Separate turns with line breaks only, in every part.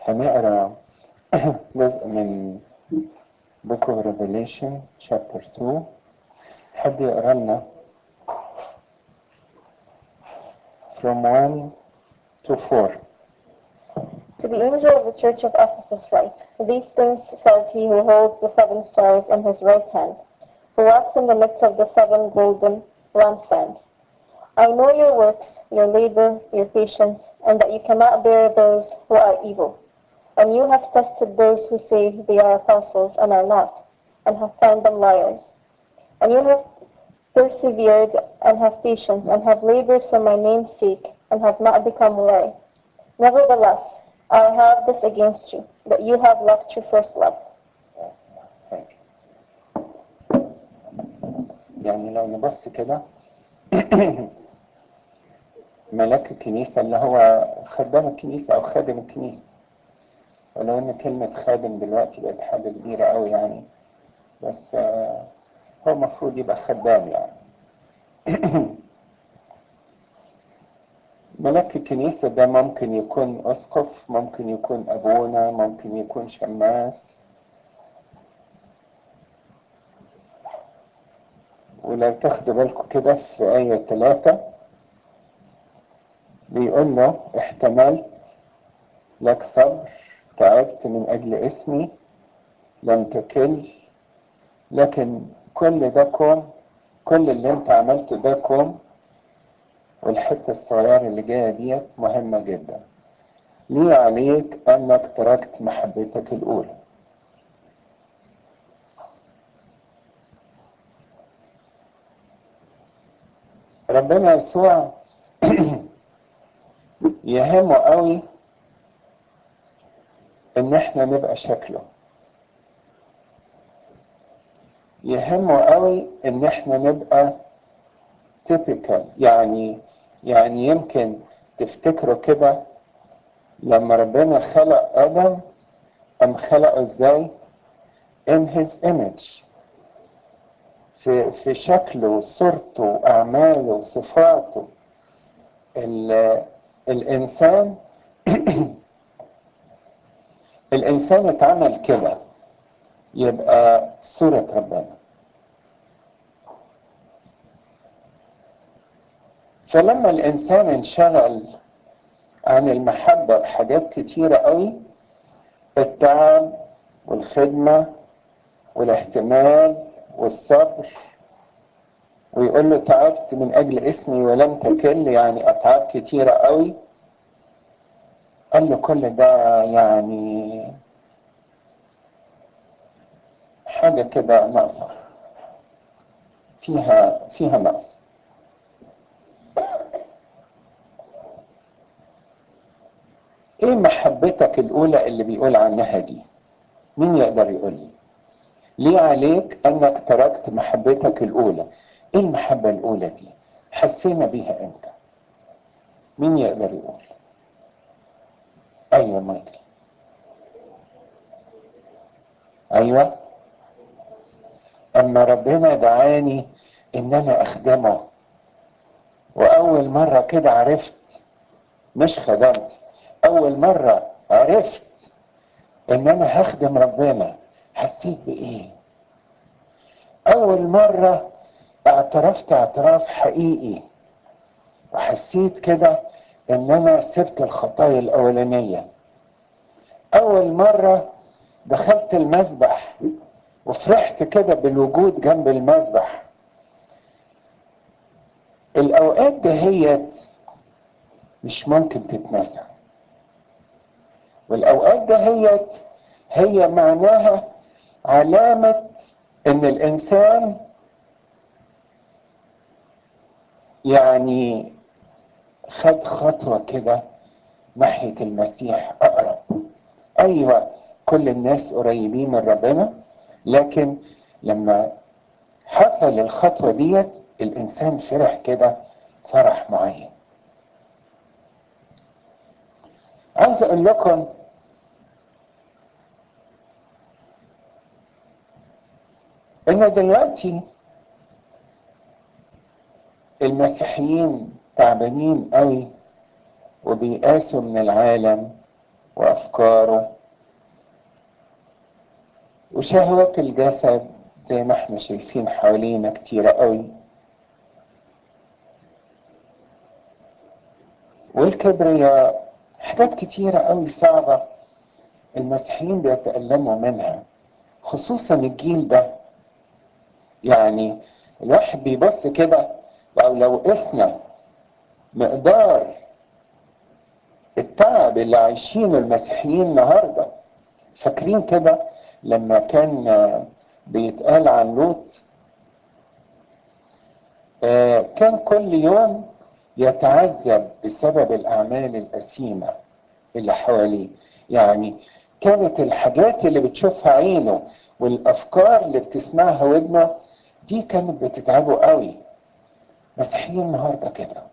هنقرا جزء من Book of Revelation chapter 2 حد يقرا لنا from 1 to 4
To the angel of the church of Ephesus write, These things says he who holds the seven stars in his right hand, who walks in the midst of the seven golden lampstands. I know your works, your labor, your patience, and that you cannot bear those who are evil. And you have tested those who say they are apostles and are not, and have found them liars. And you have persevered and have patience, and have labored for my name's sake, and have not become weary. Nevertheless, I have this against you, that you have left your first love.
Yes, thank you. يعني لو نبص كده ملاك الكنيسة اللي هو خدام الكنيسة أو خادم الكنيسة ولو إن كلمة خادم دلوقتي بقت حاجة كبيرة أوي يعني بس آه، هو المفروض يبقى خدام يعني ملاك الكنيسة ده ممكن يكون أسقف ممكن يكون أبونا ممكن يكون شماس ولو تاخدوا بالكم كده في آية ثلاثة بيقول له احتملت لك صبر تعبت من أجل اسمي لم تكل لكن كل ده كوم كل اللي انت عملته ده كوم والحتة الصغيرة اللي جاية ديت مهمة جدا ليه عليك أنك تركت محبتك الأولى ربنا يسوع يهمه قوي ان احنا نبقى شكله يهمه قوي ان احنا نبقى typical يعني يعني يمكن تفتكروا كده لما ربنا خلق ادم ام خلقه ازاي in his image في في شكله وصورته واعماله وصفاته ال- الانسان الانسان اتعمل كده يبقى صورة ربنا فلما الانسان انشغل عن المحبة بحاجات كتيرة قوي التعب والخدمة والاحتمال والصبر ويقول له تعبت من اجل اسمي ولم تكل يعني اتعاب كتيرة قوي قال له كل ده يعني حاجة كده ناقصة فيها فيها نقص ايه محبتك الاولى اللي بيقول عنها دي مين يقدر يقول لي ليه عليك انك تركت محبتك الاولى ايه المحبة الاولى دي حسينا بيها امتى مين يقدر يقول ايوه مايكل ايوه اما ربنا دعاني ان انا اخدمه واول مرة كده عرفت مش خدمت اول مرة عرفت ان انا هخدم ربنا حسيت بايه اول مرة اعترفت اعتراف حقيقي وحسيت كده ان انا سبت الخطايا الاولانية اول مرة دخلت المسبح وفرحت كده بالوجود جنب المسبح الاوقات دهيت مش ممكن تتنسى والاوقات دهيت هي معناها علامة ان الانسان يعني خد خطوة كده ناحية المسيح اقرب ايوه كل الناس قريبين من ربنا لكن لما حصل الخطوة ديت الانسان فرح كده فرح معين عاوز اقول لكم ان دلوقتي المسيحيين تعبانين قوي وبيقاسوا من العالم وأفكاره وشهوات الجسد زي ما احنا شايفين حوالينا كتيرة قوي والكبرياء حاجات كتيرة قوي صعبة المسيحيين بيتألموا منها خصوصا الجيل ده يعني الواحد بيبص كده أو لو قسنا مقدار التعب اللي عايشينه المسيحيين النهارده فاكرين كده لما كان بيتقال عن لوط كان كل يوم يتعذب بسبب الأعمال الأثيمة اللي حواليه يعني كانت الحاجات اللي بتشوفها عينه والأفكار اللي بتسمعها ودنه دي كانت بتتعبه قوي مسيحيين النهارده كده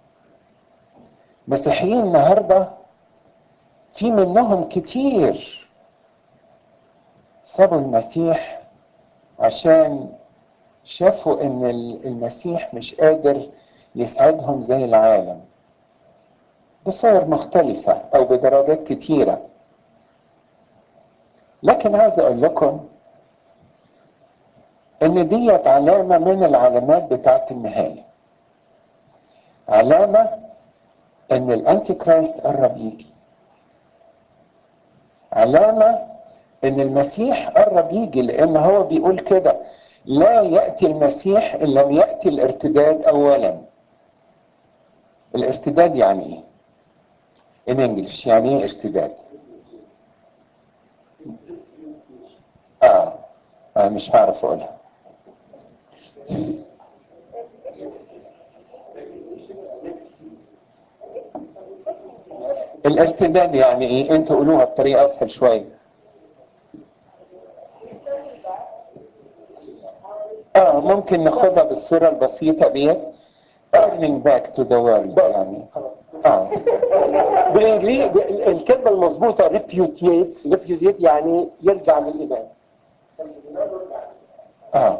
مسيحيين النهارده في منهم كتير سابوا المسيح عشان شافوا ان المسيح مش قادر يسعدهم زي العالم بصور مختلفة او بدرجات كتيرة لكن عايز اقول لكم ان ديت علامة من العلامات بتاعت النهاية علامة ان الانتي كرايست قرب يجي علامة ان المسيح قرب يجي لان هو بيقول كده لا يأتي المسيح ان لم يأتي الارتداد اولا الارتداد يعني ايه ان انجلش يعني ايه ارتداد اه, آه مش هعرف اقولها الارتداد يعني ايه انتوا قولوها بطريقه اسهل شويه اه ممكن ناخدها بالصوره البسيطه ديت turning back to the world يعني اه
بالانجليزي الكلمه المظبوطه ريبيوتيت ريبيوتيت يعني يرجع للايمان
اه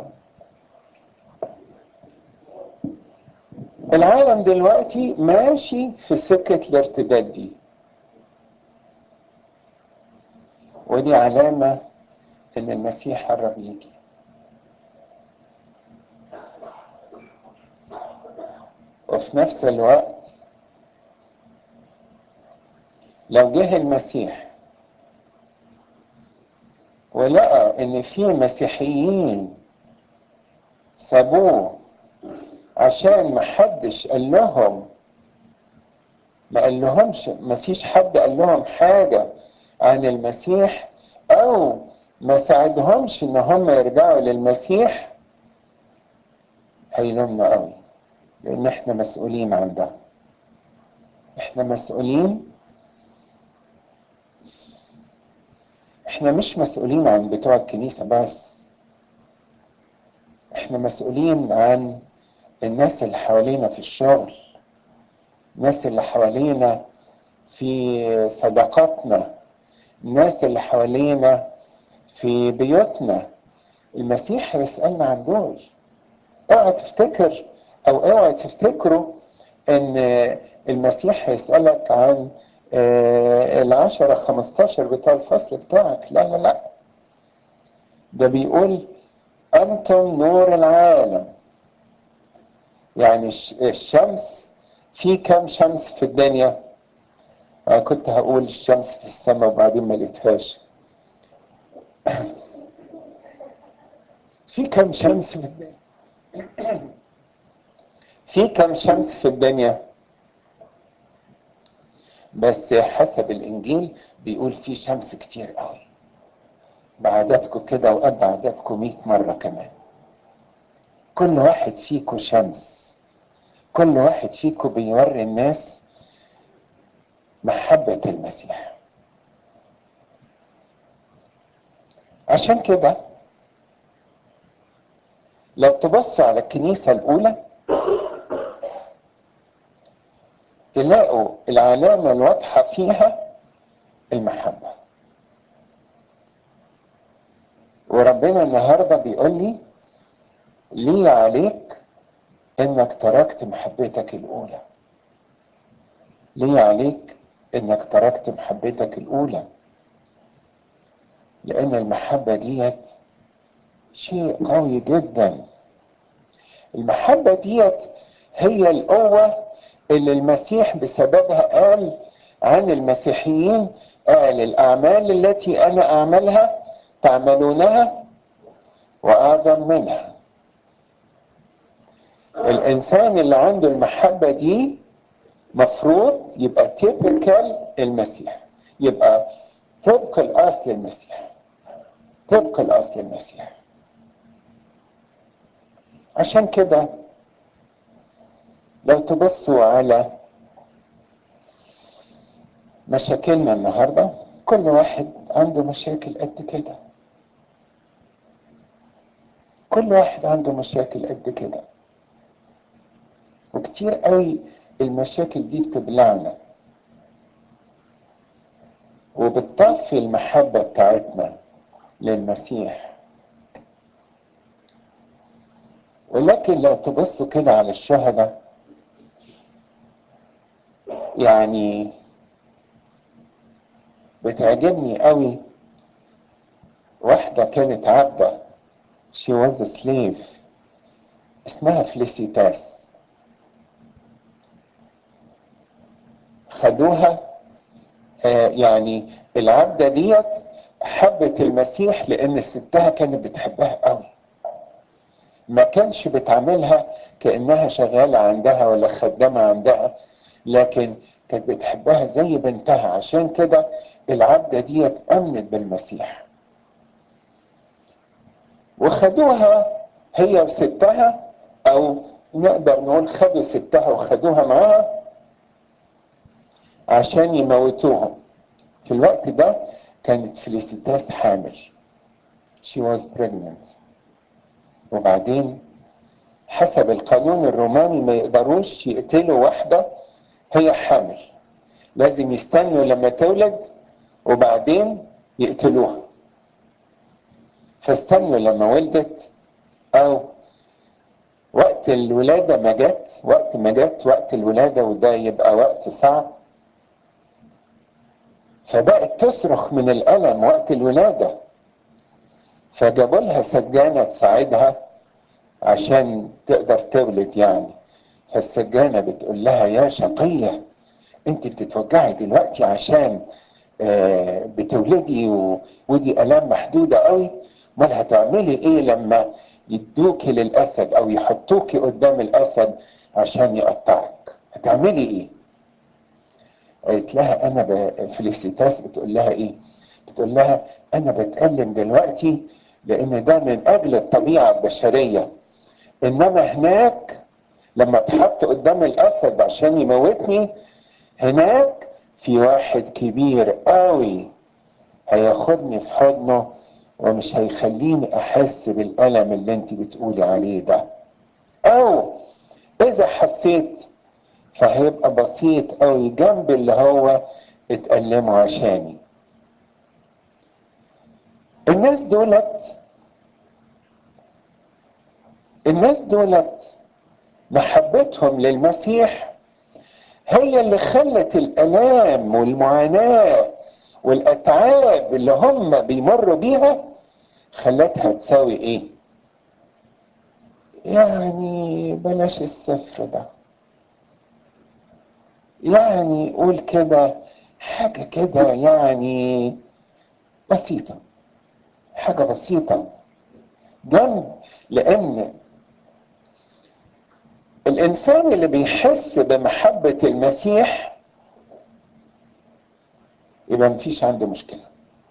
العالم دلوقتي ماشي في سكة الارتداد دي ودي علامة ان المسيح قرب يجي وفي نفس الوقت لو جه المسيح ولقى ان في مسيحيين سابوه عشان محدش قال لهم ما قال لهمش ما فيش حد قال لهم حاجة عن المسيح او ما ساعدهمش ان هم يرجعوا للمسيح هيلومنا قوي لان احنا مسؤولين عن ده احنا مسؤولين احنا مش مسؤولين عن بتوع الكنيسة بس احنا مسؤولين عن الناس اللي حوالينا في الشغل الناس اللي حوالينا في صداقاتنا الناس اللي حوالينا في بيوتنا المسيح هيسألنا عن دول اوعى تفتكر او اوعى تفتكروا ان المسيح هيسألك عن العشرة خمستاشر بتوع الفصل بتاعك لا لا لا ده بيقول أنتم نور العالم يعني الشمس في كم شمس في الدنيا أنا كنت هقول الشمس في السماء وبعدين ما لقيتهاش في كم شمس في الدنيا في كم شمس في الدنيا بس حسب الانجيل بيقول في شمس كتير قوي بعددكم كده وقد عددكم 100 مره كمان كل واحد فيكم شمس كل واحد فيكم بيوري الناس محبة المسيح عشان كده لو تبصوا على الكنيسة الأولى تلاقوا العلامة الواضحة فيها المحبة وربنا النهاردة بيقول لي ليه عليك انك تركت محبتك الاولى ليه عليك انك تركت محبتك الاولى لان المحبة ديت شيء قوي جدا المحبة ديت هي القوة اللي المسيح بسببها قال عن المسيحيين قال الأعمال التي أنا أعملها تعملونها وأعظم منها الإنسان اللي عنده المحبة دي مفروض يبقى تيبيكال المسيح يبقى طبق الأصل المسيح طبق الأصل المسيح عشان كده لو تبصوا على مشاكلنا النهارده كل واحد عنده مشاكل قد كده كل واحد عنده مشاكل قد كده وكتير قوي المشاكل دي بتبلعنا وبتطفي المحبة بتاعتنا للمسيح ولكن لو تبصوا كده على الشهداء يعني بتعجبني قوي واحدة كانت عبدة she was a slave اسمها فليسيتاس خدوها آه يعني العبدة ديت حبت المسيح لأن ستها كانت بتحبها قوي ما كانش بتعاملها كأنها شغالة عندها ولا خدامة عندها لكن كانت بتحبها زي بنتها عشان كده العبدة ديت أمنت بالمسيح وخدوها هي وستها أو نقدر نقول خدوا ستها وخدوها معاها عشان يموتوهم في الوقت ده كانت فليسيتاس حامل she was pregnant وبعدين حسب القانون الروماني ما يقدروش يقتلوا واحدة هي حامل لازم يستنوا لما تولد وبعدين يقتلوها فاستنوا لما ولدت او وقت الولادة ما جت وقت ما جت وقت الولادة وده يبقى وقت صعب فبقت تصرخ من الألم وقت الولادة فجابوا لها سجانة تساعدها عشان تقدر تولد يعني فالسجانة بتقول لها يا شقية انت بتتوجعي دلوقتي عشان آه بتولدي و... ودي الام محدودة قوي امال هتعملي ايه لما يدوكي للاسد او يحطوكي قدام الاسد عشان يقطعك هتعملي ايه قالت لها انا ب... فليسيتاس بتقول لها ايه بتقول لها انا بتألم دلوقتي لان ده من اجل الطبيعة البشرية انما هناك لما اتحط قدام الاسد عشان يموتني هناك في واحد كبير قوي هياخدني في حضنه ومش هيخليني احس بالالم اللي انت بتقولي عليه ده او اذا حسيت فهيبقى بسيط قوي جنب اللي هو اتألموا عشاني الناس دولت الناس دولت محبتهم للمسيح هي اللي خلت الالام والمعاناه والاتعاب اللي هم بيمروا بيها خلتها تساوي ايه يعني بلاش الصفر ده يعني قول كده حاجه كده يعني بسيطه حاجه بسيطه جنب لان الانسان اللي بيحس بمحبه المسيح يبقى مفيش عنده مشكله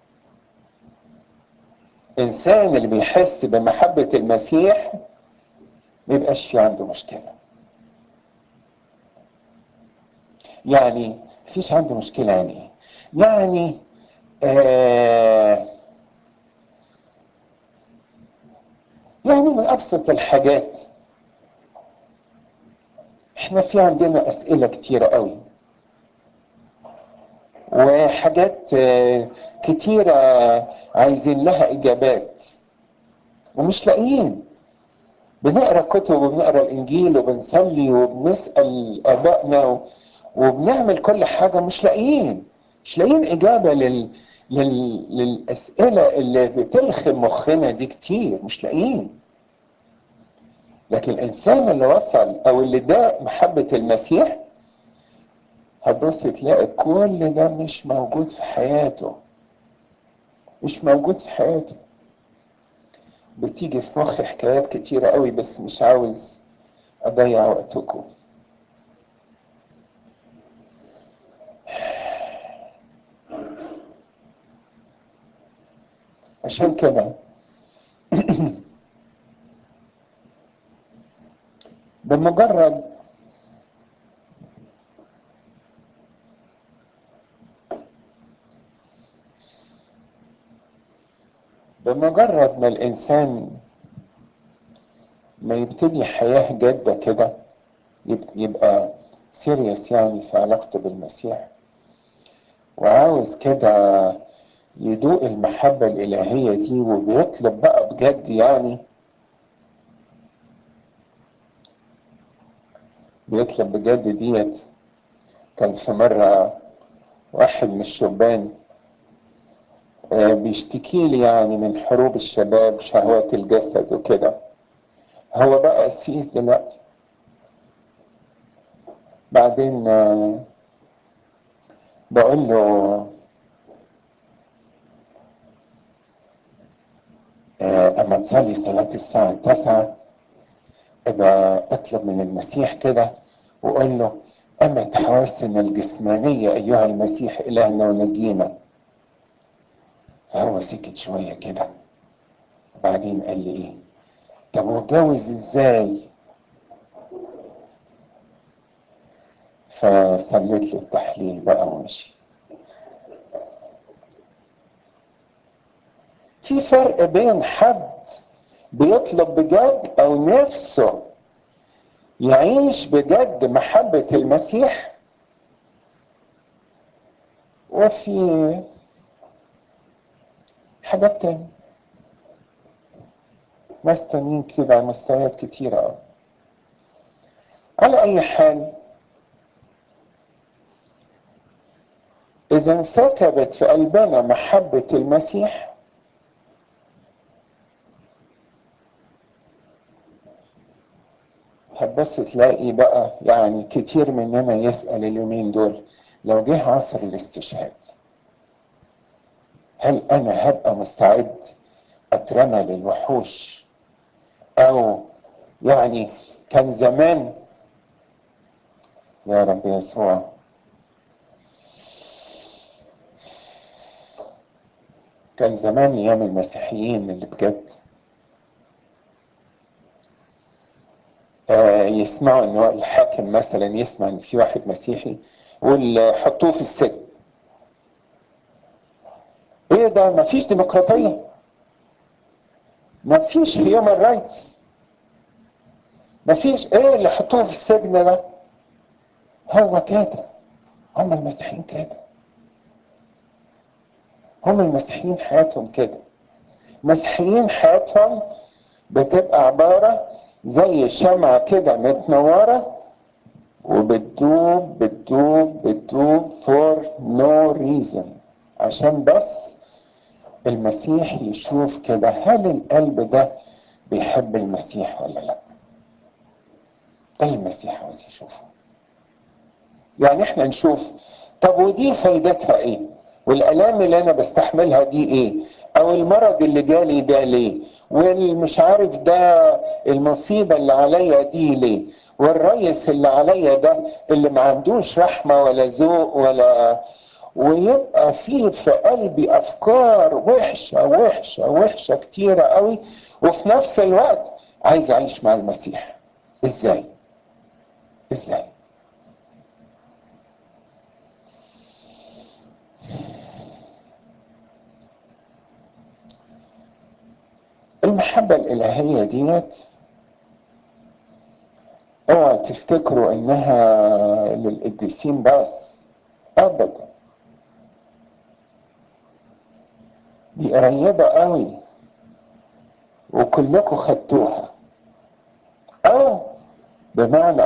الانسان اللي بيحس بمحبه المسيح ما يبقاش في عنده مشكله يعني مفيش عنده مشكله يعني ايه يعني آه يعني من ابسط الحاجات احنا في عندنا اسئله كتيره قوي وحاجات كتيره عايزين لها اجابات ومش لاقيين بنقرا كتب وبنقرا الانجيل وبنصلي وبنسال ابائنا وبنعمل كل حاجة مش لاقيين مش لاقيين إجابة لل... لل... للأسئلة اللي بتلخم مخنا دي كتير مش لاقيين لكن الإنسان اللي وصل أو اللي ده محبة المسيح هتبص تلاقي كل ده مش موجود في حياته مش موجود في حياته بتيجي في مخي حكايات كتيرة قوي بس مش عاوز أضيع وقتكم عشان كده بمجرد بمجرد ما الإنسان ما يبتدي حياة جادة كده يبقى سيريس يعني في علاقته بالمسيح وعاوز كده يدوق المحبة الإلهية دي وبيطلب بقى بجد يعني بيطلب بجد ديت كان في مرة واحد من الشبان بيشتكي لي يعني من حروب الشباب شهوات الجسد وكده هو بقى قسيس دلوقتي بعدين بقول له اما تصلي صلاة الساعة تسعة ابقى اطلب من المسيح كده وقول له اما تحواسنا الجسمانية ايها المسيح الهنا ونجينا فهو سكت شوية كده بعدين قال لي ايه طب واتجوز ازاي فصليت له التحليل بقى ومشي في فرق بين حد بيطلب بجد او نفسه يعيش بجد محبة المسيح وفي حاجات تانية ناس تانيين كده على مستويات كتيرة أوي على أي حال إذا انسكبت في قلبنا محبة المسيح هتبص تلاقي بقى يعني كتير مننا يسأل اليومين دول لو جه عصر الاستشهاد هل أنا هبقى مستعد أترمى للوحوش أو يعني كان زمان يا رب يسوع كان زمان أيام المسيحيين اللي بجد آه يسمعوا ان الحاكم مثلا يسمع ان في واحد مسيحي يقول حطوه في السجن ايه ده مفيش ديمقراطية مفيش هيومن رايتس مفيش ايه اللي حطوه في السجن ده هو كده هم المسيحيين كده هم المسيحيين حياتهم كده المسيحيين حياتهم بتبقى عبارة زي شمعة كده متنورة وبتدوب بتدوب بتدوب for no reason عشان بس المسيح يشوف كده هل القلب ده بيحب المسيح ولا لا ده المسيح عاوز يشوفه يعني احنا نشوف طب ودي فايدتها ايه والالام اللي انا بستحملها دي ايه او المرض اللي جالي ده ليه والمش عارف ده المصيبة اللي عليا دي ليه والريس اللي عليا ده اللي ما عندوش رحمة ولا ذوق ولا ويبقى فيه في قلبي افكار وحشة وحشة وحشة كتيرة قوي وفي نفس الوقت عايز اعيش مع المسيح ازاي ازاي المحبة الإلهية ديت اوعى تفتكروا انها للقديسين بس ابدا دي قريبة قوي وكلكم خدتوها او بمعنى